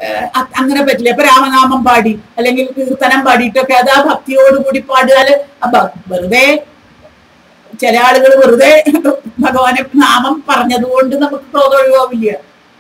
ഏഹ് അ- അങ്ങനെ പറ്റില്ല ഇപ്പൊ രാമനാമം പാടി അല്ലെങ്കിൽ കീർത്തനം പാടിയിട്ടൊക്കെ അത് ആ ഭക്തിയോടുകൂടി പാടിയാല് അപ്പൊ വെറുതെ ചില ആളുകൾ വെറുതെ ഭഗവാനെ നാമം പറഞ്ഞതുകൊണ്ട് നമുക്ക് ക്രോധം ഒഴിവാവില്ല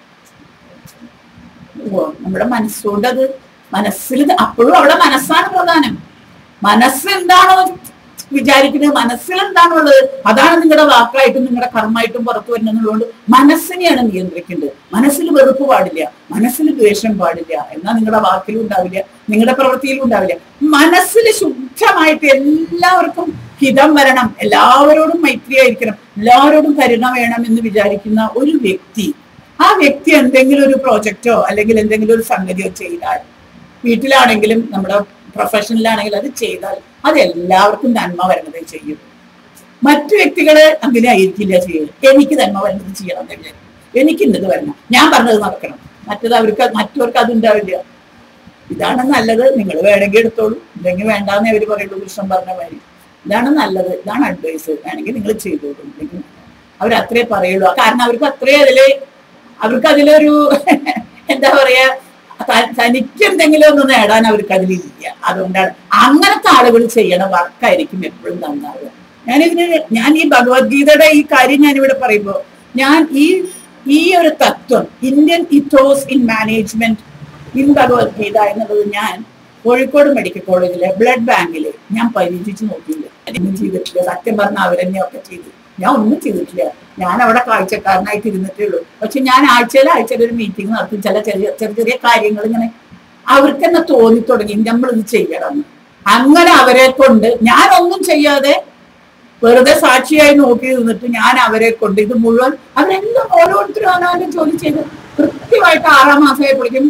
ഓ, നമ്മുടെ മനസ്സുകൊണ്ട് അത് മനസ്സിൽ അപ്പോഴും അവിടെ മനസ്സാണ് പ്രധാനം മനസ്സ് എന്താണോ വിചാരിക്കുന്നത് മനസ്സിൽ എന്താണുള്ളത് അതാണ് നിങ്ങളുടെ വാക്കായിട്ടും നിങ്ങളുടെ കർമ്മമായിട്ടും പുറത്തു വരുന്നതുകൊണ്ട് മനസ്സിനെയാണ് നിയന്ത്രിക്കേണ്ടത് മനസ്സിൽ വെറുപ്പ് പാടില്ല മനസ്സിൽ ദ്വേഷം പാടില്ല എന്നാൽ നിങ്ങളുടെ വാക്കിലും ഉണ്ടാവില്ല നിങ്ങളുടെ പ്രവൃത്തിയിലും ഉണ്ടാവില്ല മനസ്സിൽ ശുദ്ധമായിട്ട് എല്ലാവർക്കും ഹിതം വരണം എല്ലാവരോടും മൈത്രിയായിരിക്കണം എല്ലാവരോടും കരുണ വേണം എന്ന് വിചാരിക്കുന്ന ഒരു വ്യക്തി ആ വ്യക്തി എന്തെങ്കിലും ഒരു പ്രോജക്റ്റോ അല്ലെങ്കിൽ എന്തെങ്കിലും ഒരു സംഗതിയോ ചെയ്താൽ വീട്ടിലാണെങ്കിലും നമ്മുടെ പ്രൊഫഷനിലാണെങ്കിലും അത് ചെയ്താൽ അത് എല്ലാവർക്കും നന്മ വരുന്നത് ചെയ്യും മറ്റു വ്യക്തികളെ അങ്ങനെ ആയിരിക്കില്ല ചെയ്യുന്നത് എനിക്ക് നന്മ വരുന്നത് ചെയ്യണം എന്ന് വിചാരിക്കും എനിക്ക് ഇന്നത് വരണം ഞാൻ പറഞ്ഞത് നടക്കണം മറ്റത് അവർക്ക് മറ്റവർക്ക് അതുണ്ടാവില്ല ഇതാണ് നല്ലത് നിങ്ങൾ വേണമെങ്കിൽ എടുത്തോളൂ ഇല്ലെങ്കിൽ വേണ്ടാന്ന് അവർ പറയുള്ളൂ കൃഷ്ണൻ പറഞ്ഞ മാതിരി ഇതാണ് നല്ലത് ഇതാണ് അഡ്വൈസ് വേണമെങ്കിൽ നിങ്ങൾ ചെയ്തോളൂ ഇല്ലെങ്കിൽ അവർ അത്രേ പറയുള്ളൂ കാരണം അവർക്ക് അത്രേ അതില് അവർക്ക് അതിലൊരു എന്താ പറയാ ത- തനിക്ക് എന്തെങ്കിലും ഒന്ന് നേടാൻ അവർക്ക് അതിലില്ല അതുകൊണ്ടാണ് അങ്ങനത്തെ ആളുകൾ ചെയ്യണ വർക്കായിരിക്കും എപ്പോഴും നന്നാവുക ഞാനിതിന് ഞാൻ ഈ ഭഗവത്ഗീതയുടെ ഈ കാര്യം ഞാനിവിടെ പറയുമ്പോൾ ഞാൻ ഈ ഈ ഒരു തത്വം Indian ethos in management in Bhagavad Gita എന്നുള്ളത് ഞാൻ കോഴിക്കോട് മെഡിക്കൽ കോളേജിലെ ബ്ലഡ് ബാങ്കിൽ ഞാൻ പരീക്ഷിച്ച് നോക്കിയില്ല ഒന്നും ചെയ്തിട്ടില്ല സത്യം പറഞ്ഞ അവരെന്നെയൊക്കെ ചെയ്തു ഞാൻ ഒന്നും ചെയ്തിട്ടില്ല ഞാൻ അവിടെ കാഴ്ചക്കാരനായിട്ട് ഇരുന്നിട്ടേ ഉള്ളൂ പക്ഷെ ഞാൻ ആഴ്ചയിൽ ആഴ്ചയിൽ ഒരു മീറ്റിംഗ് നടത്തും ചില ചെറിയ ചെറിയ ചെറിയ കാര്യങ്ങൾ ഇങ്ങനെ അവർക്ക് തന്നെ തോന്നി തുടങ്ങി നമ്മൾ ഇത് ചെയ്യണം എന്ന്. അങ്ങനെ അവരെ കൊണ്ട് ഞാനൊന്നും ചെയ്യാതെ വെറുതെ സാക്ഷിയായി നോക്കി നിന്നിട്ട് ഞാൻ അവരെ കൊണ്ട് ഇത് മുഴുവൻ അവരെല്ലാം ഓരോരുത്തരും അവനവന്റെ ജോലി ചെയ്ത് കൃത്യമായിട്ട് ആറാം മാസമായപ്പോഴേക്കും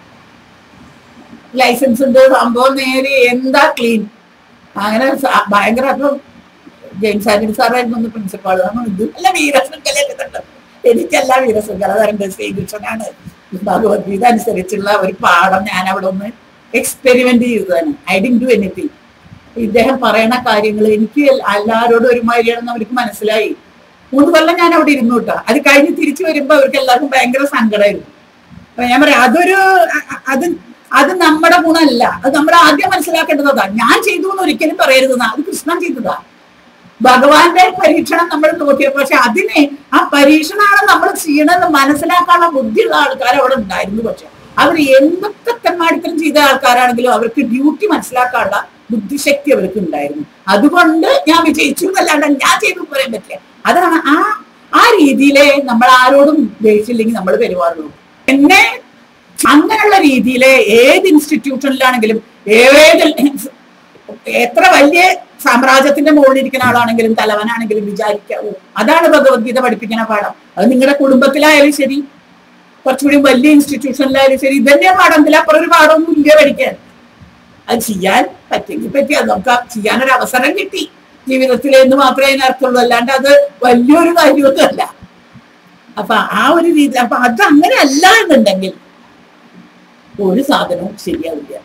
ലൈസൻസ് ഉണ്ട് സംഭവം നേരെ എന്താ ക്ലീൻ അങ്ങനെ സ- ഭയങ്കര അപ്പൊ ജെയിംസ് ആന്റണി സാറായിരുന്നു ഒന്ന് പ്രിൻസിപ്പാൾ നമ്മൾ ഇത് അല്ല വീരശൃംഖലയൊക്കെ ഉണ്ട് എനിക്കല്ല വീരശൃംഖല തരേണ്ടത് ശ്രീകൃഷ്ണനാണ് ഭഗവത്ഗീത അനുസരിച്ചുള്ള ഒരു പാഠം ഞാൻ അവിടെ ഒന്ന് എക്സ്പെരിമെന്റ് ചെയ്തതാണ് ഐ ഡിൻ ഡു എനിത്തിങ് ഇദ്ദേഹം പറയണ കാര്യങ്ങൾ എനിക്ക് എൽ- എല്ലാവരോടും ഒരുമാതിരിയാണെന്ന് അവർക്ക് മനസ്സിലായി മൂന്ന് കൊല്ലം ഞാൻ അവിടെ ഇരുന്നു കേട്ടോ അത് കഴിഞ്ഞ് തിരിച്ചു വരുമ്പോ അവർക്ക് എല്ലാവർക്കും ഭയങ്കര സങ്കടമായിരുന്നു അപ്പൊ ഞാൻ പറയാം അതൊരു അ- അ- അത് അത് നമ്മുടെ ഗുണമല്ല അത് നമ്മൾ ആദ്യം മനസ്സിലാക്കേണ്ടതാ ഞാൻ ചെയ്തു എന്ന് ഒരിക്കലും പറയരുതെന്നാ അത് കൃഷ്ണൻ ചെയ്തതാ ഭഗവാന്റെ പരീക്ഷണം നമ്മൾ നോക്കിയ പക്ഷെ അതിനെ ആ പരീക്ഷണമാണ് നമ്മൾ ചെയ്യണമെന്ന് മനസ്സിലാക്കാനുള്ള ബുദ്ധിയുള്ള ആൾക്കാർ അവിടെ ഉണ്ടായിരുന്നു പക്ഷെ അവർ എന്തൊക്കെ തെമ്മാടിത്തരം ചെയ്ത ആൾക്കാരാണെങ്കിലും അവർക്ക് ഡ്യൂട്ടി മനസ്സിലാക്കാനുള്ള ബുദ്ധിശക്തി അവർക്ക് ഉണ്ടായിരുന്നു അതുകൊണ്ട് ഞാൻ വിജയിച്ചു എന്നല്ലാണ്ട് ഞാൻ ചെയ്തു എന്ന് പറയാൻ പറ്റില്ല അതാണ് ആ ആ രീതിയിലെ നമ്മൾ ആരോടും ദേഷ്യമില്ലെങ്കിൽ നമ്മൾ പെരുമാറുള്ളൂ എന്നെ അങ്ങനെയുള്ള രീതിയിലെ ഏത് ഇൻസ്റ്റിറ്റ്യൂഷനിലാണെങ്കിലും ഏത് എത്ര വലിയ സാമ്രാജ്യത്തിന്റെ മുകളിൽ ഇരിക്കുന്ന ആളാണെങ്കിലും തലവനാണെങ്കിലും വിചാരിക്കാവൂ അതാണ് ഭഗവത്ഗീത പഠിപ്പിക്കുന്ന പാഠം അത് നിങ്ങളുടെ കുടുംബത്തിലായാലും ശരി കുറച്ചുകൂടി വലിയ ഇൻസ്റ്റിറ്റ്യൂഷനിലായാലും ശരി ഇതന്നെ പാഠം ഇതിലപ്പുറം ഒരു പാഠമൊന്നും ഇല്ല പഠിക്കാൻ അത് ചെയ്യാൻ പറ്റെങ്കിൽ പറ്റി അത് നമുക്ക് ചെയ്യാനൊരു അവസരം കിട്ടി ജീവിതത്തിൽ എന്ന് മാത്രമേ അതിനർത്ഥമുള്ളൂ അല്ലാണ്ട് അത് വലിയൊരു കാര്യമൊന്നും അല്ല അപ്പൊ ആ ഒരു രീതി അപ്പൊ അത് അങ്ങനെ അല്ല എന്നുണ്ടെങ്കിൽ ഒരു സാധനവും ശരിയാവില്ല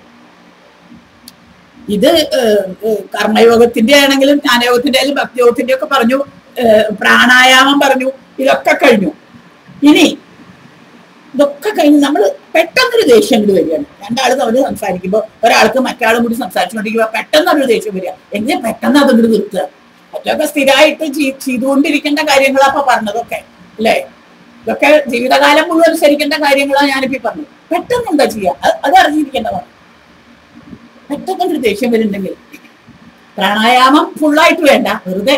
ഇത് ഏഹ്, ഏഹ്, കർമ്മയോഗത്തിന്റെ ആണെങ്കിലും ജ്ഞാനയോഗത്തിന്റെ ആയാലും ഭക്തിയോഗത്തിന്റെ ഒക്കെ പറഞ്ഞു ഏഹ്, പ്രാണായാമം പറഞ്ഞു ഇതൊക്കെ കഴിഞ്ഞു ഇനി ഇതൊക്കെ കഴിഞ്ഞ് നമ്മൾ പെട്ടെന്നൊരു ദേഷ്യം കൂടി വരികയാണ് രണ്ടാൾ തമ്മിൽ സംസാരിക്കുമ്പോൾ ഒരാൾക്ക് മറ്റാളും കൂടി സംസാരിച്ചുകൊണ്ടിരിക്കുമ്പോൾ പെട്ടെന്നൊരു ദേഷ്യം വരിക എങ്ങനെ പെട്ടെന്ന് അതങ്ങോട്ട് നിർത്തുക മറ്റൊക്കെ സ്ഥിരമായിട്ട് ചെയ്- ചെയ്തുകൊണ്ടിരിക്കേണ്ട കാര്യങ്ങളാ അപ്പൊ പറഞ്ഞതൊക്കെ അല്ലേ ഇതൊക്കെ ജീവിതകാലം മുഴുവൻ അനുസരിക്കേണ്ട കാര്യങ്ങളാണ് ഞാനിപ്പോ ഈ പറഞ്ഞത് പെട്ടെന്ന് എന്താ ചെയ്യുക അത് അത് അറിഞ്ഞിരിക്കേണ്ടതാണ് പെട്ടെന്നൊരു ദേഷ്യം വരുന്നുണ്ടെങ്കിൽ പ്രാണായാമം ഫുള്ളായിട്ട് വേണ്ട വെറുതെ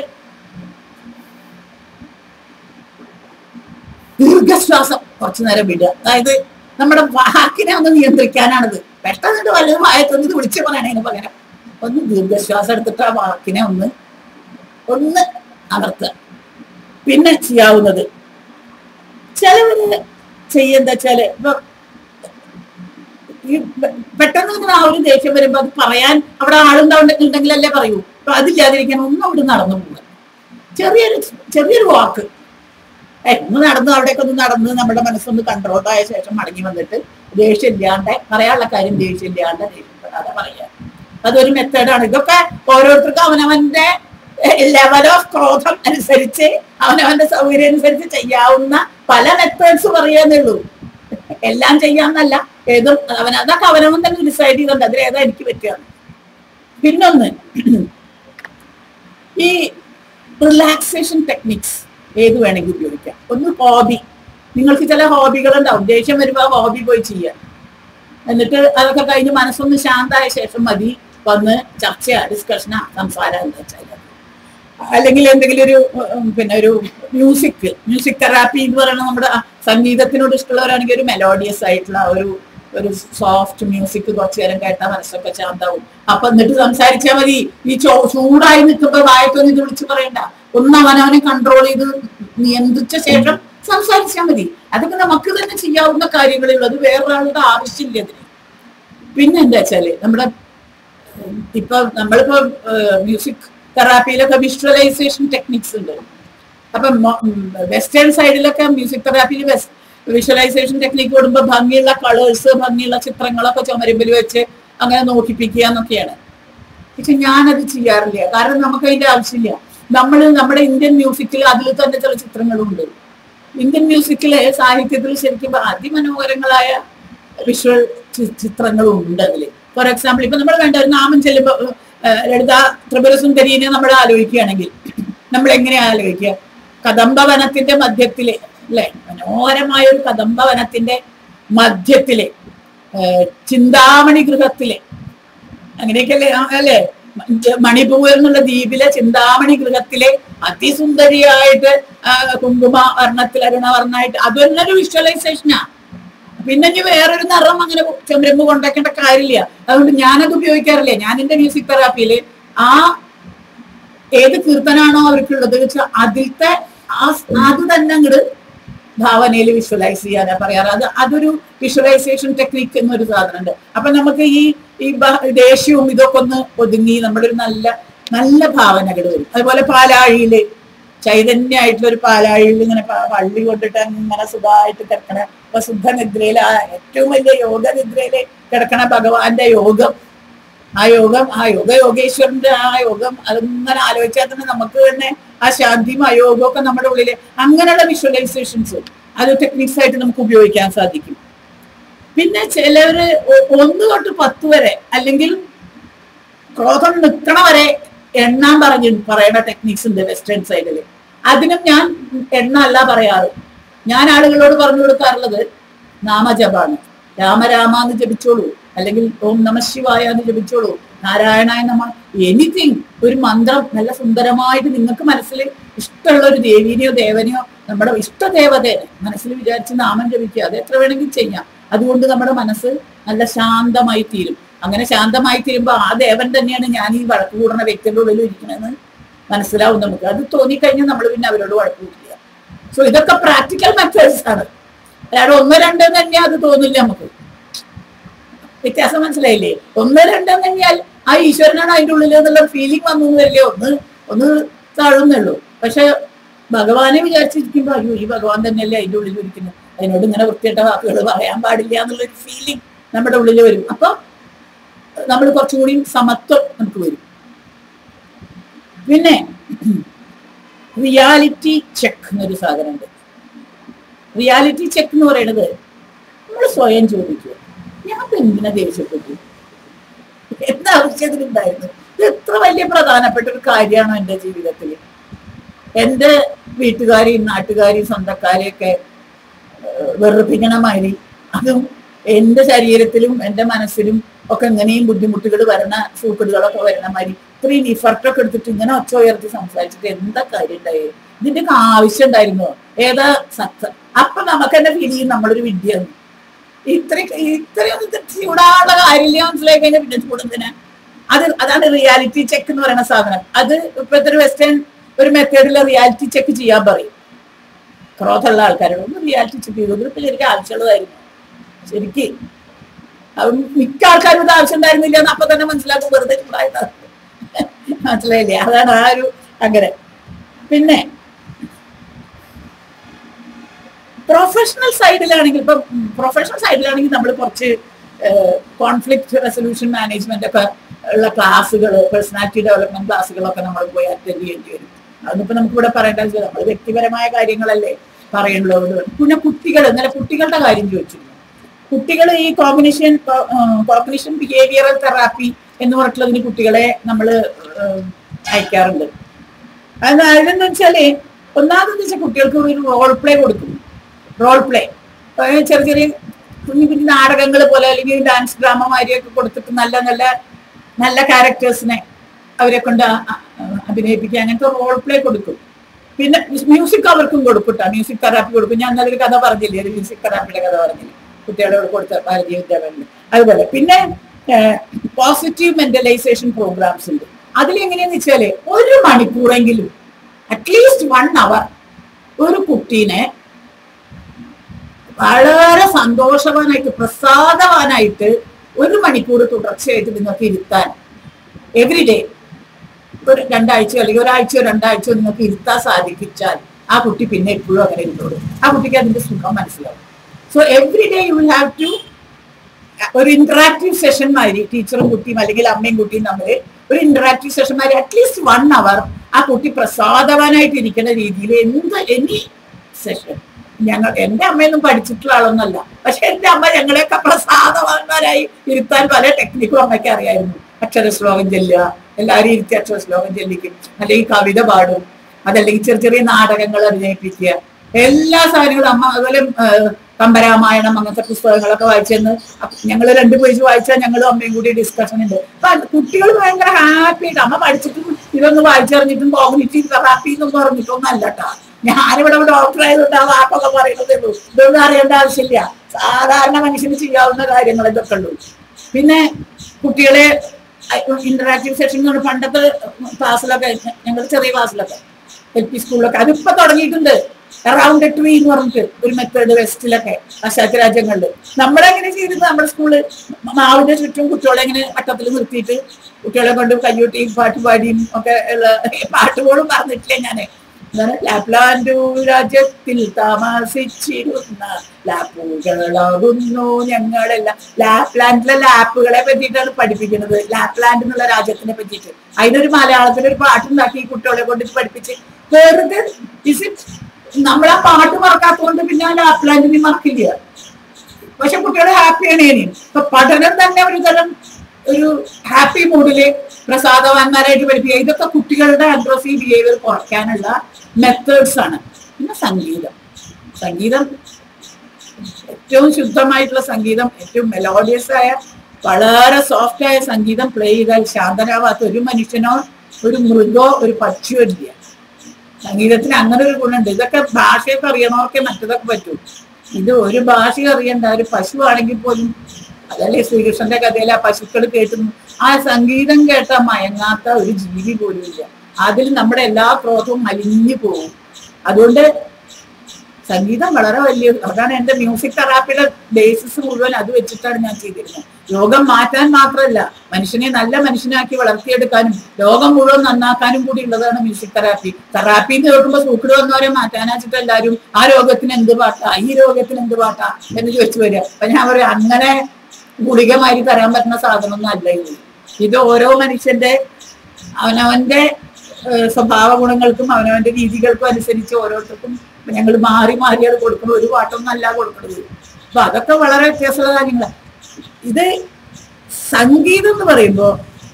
ദീർഘശ്വാസം കുറച്ചു നേരം വിടുക അതായത് നമ്മുടെ വാക്കിനെ ഒന്ന് നിയന്ത്രിക്കാനാണിത് പെട്ടെന്നിട്ട് വല്ലതും വായത്തൊന്ന് വിളിച്ചു പറയണതിന് പകരം ഒന്ന് ദീർഘശ്വാസം എടുത്തിട്ട് ആ വാക്കിനെ ഒന്ന് ഒന്ന് അമർത്തുക പിന്നെ ചെയ്യാവുന്നത് ചിലവര് ചെയ്യുന്ന വെച്ചാല് ഇപ്പൊ ഈ പെ- പെട്ടെന്ന് ഇങ്ങനെ ആ ഒരു ദേഷ്യം വരുമ്പോ അത് പറയാൻ അവിടെ ആളുണ്ടാവുണ്ടെങ്കിലല്ലേ പറയൂ അപ്പൊ അതില്ലാതിരിക്കാൻ ഒന്നും അവിടെ നടന്നു പോവുക ചെറിയൊരു ചെറിയൊരു വാക്ക് ഏ, ഒന്ന് നടന്ന് അവിടേക്ക് ഒന്ന് നടന്ന് നമ്മുടെ മനസ്സൊന്ന് കൺട്രോൾ ആയ ശേഷം മടങ്ങി വന്നിട്ട് ദേഷ്യം ഇല്ലാണ്ട് പറയാനുള്ള കാര്യം ദേഷ്യം ഇല്ലാണ്ട് ദേഷ്യപ്പെടാതെ പറയാ അതൊരു മെത്തേഡാണ് ഇതൊക്കെ ഓരോരുത്തർക്കും അവനവന്റെ ലെവൽ ഓഫ് ക്രോധം അനുസരിച്ച് അവനവന്റെ സൗകര്യം അനുസരിച്ച് ചെയ്യാവുന്ന പല മെത്തേഡ്സ് പറയാന്നുള്ളൂ എല്ലാം ചെയ്യാന്നല്ല ഏതും അവൻ അതൊക്കെ അവനവൻ തന്നെ ഡിസൈഡ് ചെയ്തിട്ടുണ്ട് അതിൽ ഏതാ എനിക്ക് പറ്റുകയാണ് പിന്നൊന്ന് ഈ റിലാക്സേഷൻ ടെക്നിക്സ് ഏത് വേണമെങ്കിൽ ഉപയോഗിക്കാം ഒന്ന് ഹോബി നിങ്ങൾക്ക് ചില ഹോബികൾ ഉണ്ടാവും ദേഷ്യം വരുമ്പോൾ ആ ഹോബി പോയി ചെയ്യാം എന്നിട്ട് അതൊക്കെ കഴിഞ്ഞ് മനസ്സൊന്ന് ശാന്തമായ ശേഷം മതി വന്ന് ചർച്ചയാ ഡിസ്കഷനാ സംസാരം എന്താ വെച്ചാൽ അല്ലെങ്കിൽ എന്തെങ്കിലും ഒരു ഉം, പിന്നെ ഒരു മ്യൂസിക് മ്യൂസിക് തെറാപ്പി എന്ന് പറയുന്നത് നമ്മുടെ ആ സംഗീതത്തിനോട് ഇഷ്ടമുള്ളവരാണെങ്കിൽ ഒരു മെലോഡിയസ് ആയിട്ടുള്ള ഒരു ഒരു സോഫ്റ്റ് മ്യൂസിക് കുറച്ചു നേരം കേട്ടാൽ മനസ്സൊക്കെ ശാന്താവും അപ്പൊ എന്നിട്ട് സംസാരിച്ചാൽ മതി ഈ ചോ ചൂടായി നിൽക്കുമ്പോ വായത്തൊന്നും ഇത് വിളിച്ചു പറയണ്ട ഒന്ന് അവനവനെ കൺട്രോൾ ചെയ്ത് നിയന്ത്രിച്ച ശേഷം സംസാരിച്ചാൽ മതി അതൊക്കെ നമുക്ക് തന്നെ ചെയ്യാവുന്ന കാര്യങ്ങളേ ഉള്ളൂ അത് വേറൊരാളുടെ ആവശ്യമില്ല അതിന് പിന്നെ എന്താ വെച്ചാല് നമ്മുടെ ഉം, ഇപ്പൊ നമ്മളിപ്പോ മ്യൂസിക് തെറാപ്പിയിലൊക്കെ വിഷ്വലൈസേഷൻ ടെക്നിക്സ് ഉണ്ട് അപ്പൊ വെസ്റ്റേൺ സൈഡിലൊക്കെ മ്യൂസിക് തെറാപ്പിയിൽ വിഷ്വലൈസേഷൻ ടെക്നിക്ക് കൂടുമ്പോൾ ഭംഗിയുള്ള കളേഴ്സ് ഭംഗിയുള്ള ചിത്രങ്ങളൊക്കെ ചുമരുമ്പിൽ വെച്ച് അങ്ങനെ നോക്കിപ്പിക്കുക എന്നൊക്കെയാണ് പക്ഷെ ഞാനത് ചെയ്യാറില്ല കാരണം നമുക്ക് അതിന്റെ ആവശ്യമില്ല നമ്മൾ നമ്മുടെ ഇന്ത്യൻ മ്യൂസിക്കിൽ അതിൽ തന്നെ ചില ചിത്രങ്ങളുണ്ട് ഇന്ത്യൻ മ്യൂസിക്കിലെ സാഹിത്യത്തിൽ ശരിക്കും അതിമനോഹരങ്ങളായ വിഷ്വൽ ചിത്രങ്ങളും ഉണ്ട് അതിൽ ഫോർ എക്സാമ്പിൾ ഇപ്പൊ നമ്മൾ വേണ്ട ഒരു നാമം ചെല്ലുമ്പോൾ ലളിത ത്രിപുര സുന്ദരീനെ നമ്മൾ ആലോചിക്കുകയാണെങ്കിൽ നമ്മൾ എങ്ങനെയാ ആലോചിക്കുക കദംബവനത്തിന്റെ മധ്യത്തിലെ അല്ലെ മനോഹരമായ ഒരു കദംബവനത്തിന്റെ മധ്യത്തിലെ ഏഹ്, ചിന്താമണി ഗൃഹത്തിലെ അങ്ങനെയൊക്കെയല്ലേ ആ, അല്ലേ മ- മണിപ്പൂർ എന്നുള്ള ദ്വീപിലെ ചിന്താമണി ഗൃഹത്തിലെ അതിസുന്ദരിയായിട്ട് ആ, കുങ്കുമ വർണ്ണത്തിൽ അരുണവർണ്ണായിട്ട് അത് തന്നെ ഒരു വിഷ്വലൈസേഷനാ പിന്നെ ഇനി വേറൊരു നിറം അങ്ങനെ ചെമ്പരമ്പ് കൊണ്ടാക്കേണ്ട കാര്യമില്ല അതുകൊണ്ട് ഞാനത് ഉപയോഗിക്കാറില്ല ഞാൻ എന്റെ മ്യൂസിക് തെറാപ്പിയില് ആ ഏത് കീർത്തനാണോ അവർക്കുള്ളത് വെച്ചാൽ അതിലത്തെ ആ അത് തന്നെ അങ്ങോട്ട് ഭാവനയിൽ വിഷ്വലൈസ് ചെയ്യാനാ പറയാറ് അത് അതൊരു വിഷ്വലൈസേഷൻ ടെക്നിക്ക് എന്നൊരു സാധനമുണ്ട് അപ്പൊ നമുക്ക് ഈ ഈ ബ- ദേഷ്യവും ഇതൊക്കെ ഒന്ന് ഒതുങ്ങി നമ്മുടെ ഒരു നല്ല നല്ല ഭാവനകൾ വരും അതുപോലെ പാലാഴിയില് ചൈതന്യമായിട്ടുള്ള ഒരു പാലാഴിയിൽ ഇങ്ങനെ പ- വള്ളി കൊണ്ടിട്ട് അങ്ങനെ സുഖമായിട്ട് കിടക്കണ അപ്പൊ ശുദ്ധ നിദ്രയിൽ ആ ഏറ്റവും വലിയ യോഗ നിദ്രയില് കിടക്കണ ഭഗവാന്റെ യോഗം ആ യോഗം ആ യോഗ യോഗേശ്വരന്റെ ആ യോഗം അതിങ്ങനെ ആലോചിച്ചാൽ തന്നെ നമുക്ക് തന്നെ ആ ശാന്തിയും ആ യോഗവും ഒക്കെ നമ്മുടെ ഉള്ളില് അങ്ങനെയുള്ള വിഷ്വലൈസേഷൻസ് അത് ടെക്നിക്സ് ആയിട്ട് നമുക്ക് ഉപയോഗിക്കാൻ സാധിക്കും പിന്നെ ചിലവര് ഒ- ഒന്ന് തൊട്ട് പത്ത് വരെ അല്ലെങ്കിൽ ക്രോധം നിൽക്കണ വരെ എണ്ണാൻ പറഞ്ഞു പറയുന്ന ടെക്നിക്സ് ഉണ്ട് വെസ്റ്റേൺ സൈഡിൽ അതിനും ഞാൻ എണ്ണ അല്ല പറയാറ് ഞാൻ ആളുകളോട് പറഞ്ഞു കൊടുക്കാറുള്ളത് നാമജപാണ് രാമരാമ എന്ന് ജപിച്ചോളൂ അല്ലെങ്കിൽ ഓം നമ ശിവായ എന്ന് ജപിച്ചോളൂ നാരായണായ നമ എനിത്തിങ് ഒരു മന്ത്രം നല്ല സുന്ദരമായിട്ട് നിങ്ങൾക്ക് മനസ്സിൽ ഇഷ്ടമുള്ള ഒരു ദേവീനെയോ ദേവനെയോ നമ്മുടെ ഇഷ്ടദേവതയെ മനസ്സിൽ വിചാരിച്ച് നാമം ജപിക്കുക അത് എത്ര വേണമെങ്കിലും ചെയ്യാം അതുകൊണ്ട് നമ്മുടെ മനസ്സ് നല്ല ശാന്തമായി തീരും അങ്ങനെ ശാന്തമായി തീരുമ്പോൾ ആ ദേവൻ തന്നെയാണ് ഞാൻ ഈ വഴക്ക് കൂടുന്ന വ്യക്തിയുടെ ഉള്ളിൽ ഇരിക്കണമെന്ന് മനസ്സിലാവും നമുക്ക് അത് തോന്നിക്കഴിഞ്ഞാൽ നമ്മൾ പിന്നെ അവരോട് വഴക്ക് കൂടില്ല സോ ഇതൊക്കെ പ്രാക്ടിക്കൽ മെത്തേഡ്സ് ആണ് അല്ലാതെ ഒന്ന് രണ്ട് തന്നെ അത് തോന്നില്ല നമുക്ക് വ്യത്യാസം മനസ്സിലായില്ലേ ഒന്ന് രണ്ട് കഴിഞ്ഞാൽ ആ ഈശ്വരനാണ് അതിന്റെ ഉള്ളിൽ എന്നുള്ള ഫീലിംഗ് വന്നു വരില്ലേ ഒന്ന് ഒന്ന് താഴുന്നുള്ളൂ പക്ഷെ ഭഗവാനെ വിചാരിച്ചിരിക്കുമ്പോ അയ്യോ ഈ ഭഗവാൻ തന്നെയല്ലേ അതിന്റെ ഉള്ളിൽ ഇരിക്കുന്നത് അതിനോട് ഇങ്ങനെ വൃത്തിയിട്ട വാക്കുകൾ പറയാൻ പാടില്ല എന്നുള്ളൊരു ഫീലിംഗ് നമ്മുടെ ഉള്ളിൽ വരും അപ്പൊ നമ്മൾ കുറച്ചും കൂടി സമത്വം നമുക്ക് വരും പിന്നെ റിയാലിറ്റി ചെക്ക് എന്നൊരു സാധനമുണ്ട് റിയാലിറ്റി ചെക്ക് എന്ന് പറയുന്നത് നമ്മൾ സ്വയം ചോദിക്കുക ഞാൻ ഇപ്പൊ എന്തിനാ ദേഷ്യപ്പെട്ടു എന്താ ആവശ്യത്തിനുണ്ടായിരുന്നു ഇത് എത്ര വലിയ പ്രധാനപ്പെട്ട ഒരു കാര്യമാണോ എൻ്റെ ജീവിതത്തിൽ എൻ്റെ വീട്ടുകാരെയും നാട്ടുകാരെയും സ്വന്തക്കാരെയൊക്കെ ഏഹ്, വെറുപ്പിക്കണ മാതിരി അതും എൻ്റെ ശരീരത്തിലും എൻ്റെ മനസ്സിലും ഒക്കെ ഇങ്ങനെയും ബുദ്ധിമുട്ടുകൾ വരണ സൂക്കടുകളൊക്കെ വരണ മാതിരി ഇത്രയും ഇഫർട്ടൊക്കെ എടുത്തിട്ട് ഇങ്ങനെ ഒച്ച ഉയർത്തി സംസാരിച്ചിട്ട് എന്താ കാര്യം ഉണ്ടായി ഇതിന്റെ ഒക്കെ ആവശ്യം ഉണ്ടായിരുന്നോ ഏതാ സത്ത അപ്പൊ നമുക്ക് തന്നെ ഫീൽ ചെയ്യും നമ്മളൊരു വിദ്യയാണ് ഇത്ര ഇത്രയൊന്നും ഇത് ചൂടാനുള്ള കാര്യമില്ല മനസ്സിലായി കഴിഞ്ഞാൽ പിന്നെ ചൂടെന്തിനാ അത് അതാണ് റിയാലിറ്റി ചെക്ക് എന്ന് പറയുന്ന സാധനം അത് ഇപ്പോഴത്തെ ഒരു വെസ്റ്റേൺ ഒരു മെത്തേഡിൽ റിയാലിറ്റി ചെക്ക് ചെയ്യാൻ പറയും ക്രോധമുള്ള ആൾക്കാരോട് ഒന്ന് റിയാലിറ്റി ചെക്ക് ചെയ്തു ഇതിപ്പോ ശരിക്കും ആവശ്യമുള്ളതായിരുന്നു ശരിക്ക് അത് മിക്ക ആൾക്കാരും ഇത് ആവശ്യം ഉണ്ടായിരുന്നില്ല എന്ന് അപ്പൊ തന്നെ മനസ്സിലാക്കും വെറുതെ ചൂടായത് മനസ്സിലായില്ലേ അതാണ് ആ ഒരു അങ്ങനെ പിന്നെ പ്രൊഫഷണൽ സൈഡിലാണെങ്കിൽ ഇപ്പം പ്രൊഫഷണൽ സൈഡിലാണെങ്കിൽ നമ്മൾ കുറച്ച് കോൺഫ്ലിക്റ്റ് റെസൊല്യൂഷൻ മാനേജ്മെന്റ് ഒക്കെ ഉള്ള ക്ലാസ്സുകൾ പേഴ്സണാലിറ്റി ഡെവലപ്മെന്റ് ക്ലാസ്സുകളൊക്കെ നമ്മൾ പോയി അറ്റൻഡ് ചെയ്യേണ്ടി വരും അതൊന്നിപ്പോ നമുക്ക് ഇവിടെ പറയേണ്ട ആവശ്യമില്ല നമ്മൾ വ്യക്തിപരമായ കാര്യങ്ങളല്ലേ പറയുള്ളൂ പിന്നെ കുട്ടികൾ ഇന്നലെ കുട്ടികളുടെ കാര്യം ചോദിച്ചിരുന്നു കുട്ടികൾ ഈ കോമ്പിനേഷൻ കോമ്പിനേഷൻ ബിഹേവിയറൽ തെറാപ്പി എന്ന് പറഞ്ഞിട്ടുള്ളതിന് കുട്ടികളെ നമ്മൾ അയക്കാറുണ്ട് അത് അതെന്ന് വെച്ചാല് ഒന്നാമതെന്ന് വെച്ചാൽ കുട്ടികൾക്ക് ഒരു റോൾ പ്ലേ കൊടുക്കും റോൾ പ്ലേ ചെറിയ ചെറിയ കുഞ്ഞു കുഞ്ഞു നാടകങ്ങൾ പോലെ അല്ലെങ്കിൽ ഡാൻസ് ഡ്രാമ മാതിരിയൊക്കെ കൊടുത്തിട്ട് നല്ല നല്ല നല്ല ക്യാരക്ടേഴ്സിനെ അവരെ കൊണ്ട് അ- അ- അഭിനയിപ്പിക്കുക അങ്ങനത്തെ റോൾ പ്ലേ കൊടുക്കും പിന്നെ മ്യൂസിക് അവർക്കും കൊടുക്കും കേട്ടോ മ്യൂസിക് തെറാപ്പി കൊടുക്കും ഞാൻ നല്ലൊരു കഥ പറഞ്ഞില്ലേ ഒരു മ്യൂസിക് തെറാപ്പിയുടെ കഥ പറഞ്ഞില്ലേ കുട്ടികളോട് കൊടുത്ത ഭാരതീയ വിദ്യാഭ്യാസം അതുപോലെ പിന്നെ പോസിറ്റീവ് മെന്റലൈസേഷൻ പ്രോഗ്രാംസ് ഉണ്ട് അതിലെങ്ങനെയാന്ന് വെച്ചാല് ഒരു മണിക്കൂറെങ്കിലും അറ്റ്ലീസ്റ്റ് വൺ അവർ ഒരു കുട്ടീനെ വളരെ സന്തോഷവാനായിട്ട് പ്രസാദവാനായിട്ട് ഒരു മണിക്കൂർ തുടർച്ചയായിട്ട് നിങ്ങൾക്ക് ഇരുത്താൻ എവറി ഡേ ഒരു രണ്ടാഴ്ച അല്ലെങ്കിൽ ഒരാഴ്ചയോ രണ്ടാഴ്ചയോ നിങ്ങൾക്ക് ഇരുത്താൻ സാധിപ്പിച്ചാൽ ആ കുട്ടി പിന്നെ എപ്പോഴും അങ്ങനെ ഇരുന്നോളൂ ആ കുട്ടിക്ക് അതിന്റെ സുഖം മനസ്സിലാവും so every day you will have to ഒരു ഇന്ററാക്റ്റീവ് സെഷൻ മാതിരി ടീച്ചറും കുട്ടിയും അല്ലെങ്കിൽ അമ്മയും കുട്ടിയും തമ്മിൽ ഒരു ഇന്ററാക്റ്റീവ് സെഷൻ മാതിരി അറ്റ്ലീസ്റ്റ് വൺ അവർ ആ കുട്ടി പ്രസാദവാനായിട്ട് ഇരിക്കുന്ന രീതിയിൽ എന്ത് എനി സെഷൻ ഞങ്ങൾ എന്റെ അമ്മയൊന്നും പഠിച്ചിട്ടുള്ള ആളൊന്നല്ല പക്ഷെ എന്റെ അമ്മ ഞങ്ങളെയൊക്കെ പ്രസാദവാന്മാരായി ഇരുത്താൻ പല ടെക്നിക്കും അമ്മയ്ക്ക് അറിയായിരുന്നു അക്ഷര ശ്ലോകം ചെല്ലുക എല്ലാവരും ഇരുത്തി അക്ഷര ശ്ലോകം ചെല്ലിക്കും അല്ലെങ്കിൽ കവിത പാടും അതല്ലെങ്കിൽ ചെറിയ ചെറിയ നാടകങ്ങൾ അഭിനയിപ്പിക്കുക എല്ലാ സാധനങ്ങളും അമ്മ അതുപോലെ ഏഹ്, കമ്പരാമായണം അങ്ങനത്തെ പുസ്തകങ്ങളൊക്കെ വായിച്ചെന്ന് ഞങ്ങൾ രണ്ട് പേജ് വായിച്ചാൽ ഞങ്ങളും അമ്മയും കൂടി ഡിസ്കഷൻ ഉണ്ട് അപ്പൊ കുട്ടികൾ ഭയങ്കര ഹാപ്പി ആയിട്ട് അമ്മ പഠിച്ചിട്ടും ഇതൊന്ന് വായിച്ചറിഞ്ഞിട്ടും കോഗ്നിറ്റീവ് തെറാപ്പി എന്നും പറഞ്ഞിട്ടൊന്നും അല്ല കേട്ടോ ഞാനിവിടെ ഡോക്ടർ ആയതുകൊണ്ട് ആ വാക്കൊക്കെ പറയുന്നതേ ഉള്ളൂ ഇതൊന്നും അറിയേണ്ട ആവശ്യമില്ല സാധാരണ മനുഷ്യന് ചെയ്യാവുന്ന കാര്യങ്ങൾ ഇതൊക്കെ ഉള്ളൂ പിന്നെ കുട്ടികളെ ഇന്ററാക്റ്റീവ് സെഷൻ എന്ന് പറഞ്ഞ പണ്ടത്തെ ക്ലാസ്സിലൊക്കെ ഞങ്ങൾ ചെറിയ ക്ലാസ്സിലൊക്കെ എൽ പി സ്കൂളിലൊക്കെ അതിപ്പോ തുടങ്ങിയിട്ടുണ്ട് അറൗണ്ട് ട്രീ എന്ന് പറഞ്ഞിട്ട് ഒരു മെത്തേഡ് വെസ്റ്റിലൊക്കെ പാശ്ചാത്യ രാജ്യങ്ങളിൽ നമ്മളെങ്ങനെ ചെയ്തിരുന്നത് നമ്മുടെ സ്കൂള് മാവിന്റെ ചുറ്റും കുട്ടികളെ ഇങ്ങനെ വട്ടത്തിൽ നിർത്തിയിട്ട് കുട്ടികളെ കൊണ്ട് കയ്യൂട്ടിയും പാട്ട് പാടിയും ഒക്കെ ഉള്ള പാട്ട് പോലും പറഞ്ഞിട്ടില്ല ഞാന് എന്താണ് ലാപ്ലാൻഡു രാജ്യത്തിൽ താമസിച്ചിരുന്ന ലാപ്പുകളാകുന്നു ഞങ്ങളെല്ലാം ലാപ്ലാൻഡിലെ ലാപ്പുകളെ പറ്റിയിട്ടാണ് പഠിപ്പിക്കുന്നത് ലാപ്ലാൻഡ് എന്നുള്ള രാജ്യത്തിനെ പറ്റിയിട്ട് അതിനൊരു മലയാളത്തിൽ ഒരു പാട്ടുണ്ടാക്കി ഈ കുട്ടികളെ കൊണ്ട് ഇത് പഠിപ്പിച്ച് വെറുതെ is it നമ്മൾ ആ പാട്ട് മറക്കാത്തതുകൊണ്ട് പിന്നെ ആ ലാപ്ലാൻഡിനെ മറക്കില്ല പക്ഷെ കുട്ടികൾ ഹാപ്പിയാണ് ഇനി ഇപ്പൊ പഠനം തന്നെ ഒരു തരം ഒരു ഹാപ്പി മൂഡില് പ്രസാദവാന്മാരായിട്ട് പഠിപ്പിക്കുക ഇതൊക്കെ കുട്ടികളുടെ അഗ്രസീവ് ബിഹേവിയർ കുറയ്ക്കാനുള്ള മെത്തേഡ്സ് ആണ് പിന്നെ സംഗീതം സംഗീതം ഏറ്റവും ശുദ്ധമായിട്ടുള്ള സംഗീതം ഏറ്റവും മെലോഡിയസ് ആയ വളരെ സോഫ്റ്റ് ആയ സംഗീതം പ്ലേ ചെയ്താൽ ശാന്തനാവാത്ത ഒരു മനുഷ്യനോ ഒരു മൃഗോ ഒരു പക്ഷിയോ ഇല്ല സംഗീതത്തിന് അങ്ങനെ ഒരു ഗുണമുണ്ട് ഇതൊക്കെ ഭാഷയൊക്കെ അറിയണവർക്ക് മറ്റതൊക്കെ പറ്റൂ ഇത് ഒരു ഭാഷ അറിയണ്ട ഒരു പശു ആണെങ്കിൽ പോലും അതല്ലേ ശ്രീകൃഷ്ണന്റെ കഥയിൽ ആ പശുക്കൾ കേട്ടുന്നു ആ സംഗീതം കേട്ട മയങ്ങാത്ത ഒരു ജീവി പോലും ഇല്ല അതിൽ നമ്മുടെ എല്ലാ ക്രോധവും മലിഞ്ഞു പോകും അതുകൊണ്ട് സംഗീതം വളരെ വലിയ അതാണ് എന്റെ മ്യൂസിക് തെറാപ്പിയുടെ ബേസിസ് മുഴുവൻ അത് വെച്ചിട്ടാണ് ഞാൻ ചെയ്തിരുന്നത് രോഗം മാറ്റാൻ മാത്രമല്ല മനുഷ്യനെ നല്ല മനുഷ്യനാക്കി വളർത്തിയെടുക്കാനും രോഗം മുഴുവൻ നന്നാക്കാനും കൂടി ഉള്ളതാണ് മ്യൂസിക് തെറാപ്പി തെറാപ്പി എന്ന് കേൾക്കുമ്പോൾ സൂക്കട് വന്നവരെ മാറ്റാനാച്ചിട്ട് എല്ലാവരും ആ രോഗത്തിന് എന്ത് പാട്ടാ ഈ രോഗത്തിന് എന്ത് പാട്ടാ എന്ന് ചോദിച്ചു വരിക അപ്പൊ ഞാൻ പറയും അങ്ങനെ ഗുളികമാരി തരാൻ പറ്റുന്ന സാധനമൊന്നും അല്ല ഇത് ഇത് ഓരോ മനുഷ്യന്റെ അവനവന്റെ ഏഹ് സ്വഭാവ ഗുണങ്ങൾക്കും അവനവന്റെ രീതികൾക്കും അനുസരിച്ച് ഓരോരുത്തർക്കും ഞങ്ങൾ മാറി മാറി അത് കൊടുക്കണം ഒരു പാട്ടൊന്നും അല്ല കൊടുക്കുന്നത് അപ്പൊ അതൊക്കെ വളരെ വ്യത്യാസമുള്ള കാര്യങ്ങളാണ് ഇത് സംഗീതം എന്ന് പറയുമ്പോ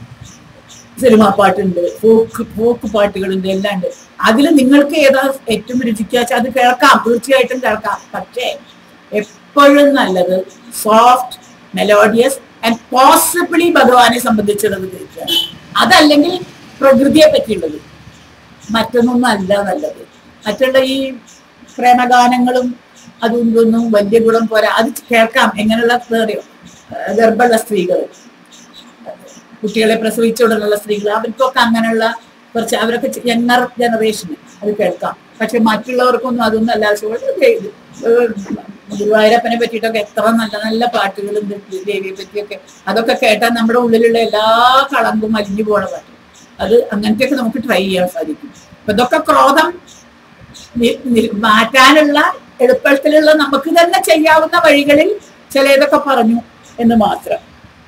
സിനിമാ പാട്ടുണ്ട് ഫോക്ക് ഫോക്ക് പാട്ടുകളുണ്ട് എല്ലാം ഉണ്ട് അതിൽ നിങ്ങൾക്ക് ഏതാ ഏറ്റവും രുചിക്കുക വെച്ചാൽ അത് കേൾക്കാം തീർച്ചയായിട്ടും കേൾക്കാം പക്ഷേ എപ്പോഴും നല്ലത് സോഫ്റ്റ് മെലോഡിയസ് ആൻഡ് പോസിബിളി ഭഗവാനെ സംബന്ധിച്ചുള്ളത് കേൾക്കുക അതല്ലെങ്കിൽ പ്രകൃതിയെ പറ്റിയുള്ളത് മറ്റൊന്നൊന്നും അല്ല നല്ലത് മറ്റുള്ള ഈ പ്രേമഗാനങ്ങളും അതും ഇതൊന്നും വലിയ ഗുണം പോരാ അത് കേൾക്കാം എങ്ങനെയുള്ള അറിയോ ഗർഭമുള്ള സ്ത്രീകൾ കുട്ടികളെ പ്രസവിച്ചുകൊണ്ടുള്ള സ്ത്രീകൾ അവർക്കൊക്കെ അങ്ങനെയുള്ള കുറച്ച് അവരൊക്കെ യങ്ങർ ജനറേഷന് അത് കേൾക്കാം പക്ഷെ മറ്റുള്ളവർക്കൊന്നും അതൊന്നും അല്ല ആവശ്യമുള്ള ഗുരുവായൂരപ്പനെ പറ്റിയിട്ടൊക്കെ എത്ര നല്ല നല്ല പാട്ടുകളുണ്ട് ദേവിയെ പറ്റിയൊക്കെ അതൊക്കെ കേട്ടാൽ നമ്മുടെ ഉള്ളിലുള്ള എല്ലാ കളങ്കും അലിഞ്ഞു പോണ പാട്ട് അത് അങ്ങനത്തെയൊക്കെ നമുക്ക് ട്രൈ ചെയ്യാൻ സാധിക്കും അപ്പൊ ഇതൊക്കെ ക്രോധം നി- നി- മാറ്റാനുള്ള എളുപ്പത്തിലുള്ള നമുക്ക് തന്നെ ചെയ്യാവുന്ന വഴികളിൽ ചിലതൊക്കെ പറഞ്ഞു എന്ന് മാത്രം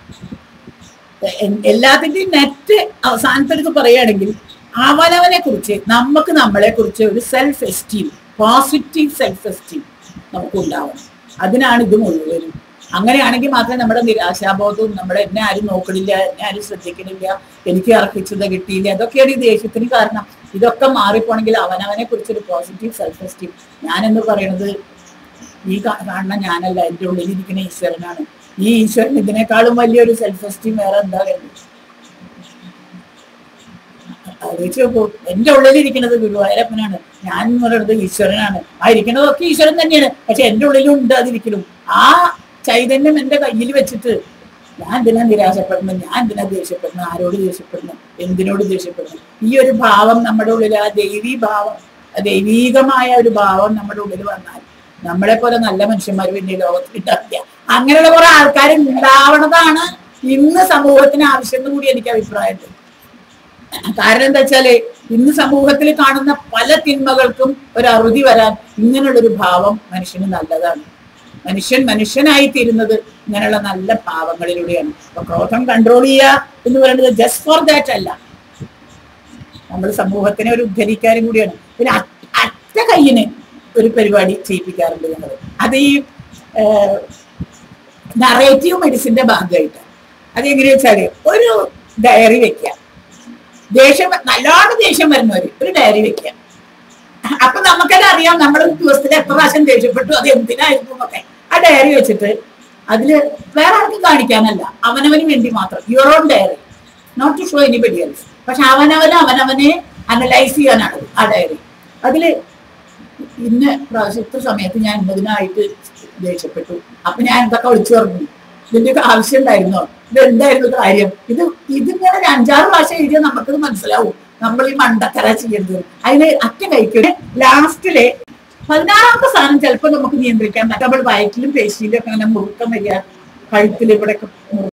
എ- എല്ലാത്തിന്റെയും നെറ്റ് അവസാനത്തെടുത്ത് പറയുകയാണെങ്കിൽ അവനവനെ കുറിച്ച് നമുക്ക് നമ്മളെ കുറിച്ച് ഒരു self esteem positive self esteem നമുക്ക് ഉണ്ടാവണം അതിനാണ് ഇത് മുഴുവനും അങ്ങനെയാണെങ്കിൽ മാത്രമേ നമ്മുടെ നിരാശാബോധവും നമ്മുടെ എന്നെ ആരും നോക്കണില്ല എന്നെ ആരും ശ്രദ്ധിക്കണില്ല എനിക്ക് അർഹിച്ചത് കിട്ടിയില്ല അതൊക്കെയാണ് ഈ ദേഷ്യത്തിന് കാരണം ഇതൊക്കെ മാറിപ്പോണെങ്കിൽ അവനവനെ കുറിച്ചൊരു പോസിറ്റീവ് സെൽഫ് എസ്റ്റീം ഞാനെന്ന് പറയുന്നത് ഈ കാ- കാണുന്ന ഞാനല്ല എൻ്റെ ഉള്ളിലിരിക്കുന്ന ഈശ്വരനാണ് ഈ ഈശ്വരൻ ഇതിനേക്കാളും വലിയൊരു സെൽഫ് എസ്റ്റീം വേറെ എന്താ വേണ്ടത് ആലോചിച്ച് നോക്കൂ എന്റെ ഉള്ളിലിരിക്കുന്നത് ഗുരുവായൂരപ്പനാണ് ഞാൻ എന്ന് പറയുന്നത് ഈശ്വരനാണ് ആ ഇരിക്കുന്നതൊക്കെ ഈശ്വരൻ തന്നെയാണ് പക്ഷെ എന്റെ ഉള്ളിലും ഉണ്ട് അതിരിക്കലും ആ ചൈതന്യം എന്റെ കയ്യിൽ വെച്ചിട്ട് ഞാൻ എന്തിനാ നിരാശപ്പെടുന്നത് ഞാൻ എന്തിനാ ദേഷ്യപ്പെടുന്നത് ആരോട് ദേഷ്യപ്പെടുന്നു എന്തിനോട് ദേഷ്യപ്പെടുന്നു ഈ ഒരു ഭാവം നമ്മുടെ ഉള്ളിൽ ആ ദൈവീ ഭാവം ആ ദൈവീകമായ ഒരു ഭാവം നമ്മുടെ ഉള്ളിൽ വന്നാൽ നമ്മളെ പോലെ നല്ല മനുഷ്യന്മാർ പിന്നെ ഈ ലോകത്തിൽ ഉണ്ടാവില്ല അങ്ങനെയുള്ള കുറെ ആൾക്കാർ ഉണ്ടാവണതാണ് ഇന്ന് സമൂഹത്തിന് ആവശ്യം എന്ന് കൂടി എനിക്ക് അഭിപ്രായമുണ്ട് കാരണം എന്താ വെച്ചാല് ഇന്ന് സമൂഹത്തിൽ കാണുന്ന പല തിന്മകൾക്കും ഒരു അറുതി വരാൻ ഇങ്ങനെയുള്ളൊരു ഭാവം മനുഷ്യന് നല്ലതാണ് മനുഷ്യൻ മനുഷ്യനായി തീരുന്നത് ഇങ്ങനെയുള്ള നല്ല ഭാവങ്ങളിലൂടെയാണ് അപ്പൊ ക്രോധം കൺട്രോൾ ചെയ്യുക എന്ന് പറയുന്നത് ജസ്റ്റ് ഫോർ ദാറ്റ് അല്ല നമ്മൾ സമൂഹത്തിനെ ഒരു ഉദ്ധരിക്കാനും കൂടിയാണ് പിന്നെ അ- അറ്റ കയ്യിന് ഒരു പരിപാടി ചെയ്യിപ്പിക്കാറുണ്ട് ഞങ്ങൾ അത് ഈ നറേറ്റീവ് മെഡിസിന്റെ ഭാഗമായിട്ട് അത് എങ്ങനെയാ വെച്ചാല് ഒരു ഡയറി വെക്കുക ദേഷ്യം നല്ലോണം ദേഷ്യം വരുന്നവര് ഒരു ഡയറി വെക്കുക അപ്പൊ നമുക്കത് അറിയാം നമ്മൾ ദിവസത്തിൽ എത്ര പ്രാവശ്യം ദേഷ്യപ്പെട്ടു അത് എന്തിനായിരുന്നു എന്നൊക്കെ ആ ഡയറി വെച്ചിട്ട് അതില് വേറെ ആർക്കും കാണിക്കാനല്ല അവനവന് വേണ്ടി മാത്രം your own diary not to show anybody else പക്ഷെ അവനവന് അവനവനെ അനലൈസ് ചെയ്യാനാണ് ആ ഡയറി അതില് ഇന്ന പ്രാവശ്യത്തെ സമയത്ത് ഞാൻ ഇന്നതിനായിട്ട് ദേഷ്യപ്പെട്ടു അപ്പൊ ഞാൻ എന്തൊക്കെ വിളിച്ചു പറഞ്ഞു ഇതിന്റെ ആവശ്യം ഉണ്ടായിരുന്നോ ഇത് എന്തായിരുന്നു കാര്യം ഇത് ഇതിങ്ങനെ ഒരു അഞ്ചാറ് പ്രാവശ്യം എഴുതിയാൽ നമുക്കത് മനസ്സിലാവും നമ്മൾ ഈ മണ്ടത്തര ചെയ്യരുത് അതിന് അറ്റ കഴിക്കും ലാസ്റ്റില് പതിനാറാമത്തെ സാധനം ചിലപ്പോൾ നമുക്ക് നിയന്ത്രിക്കാൻ പറ്റും നമ്മൾ വയറ്റിലും പേശിയിലും ഒക്കെ അങ്ങനെ മുറുക്കം വരിക കഴുത്തിൽ ഇവിടെ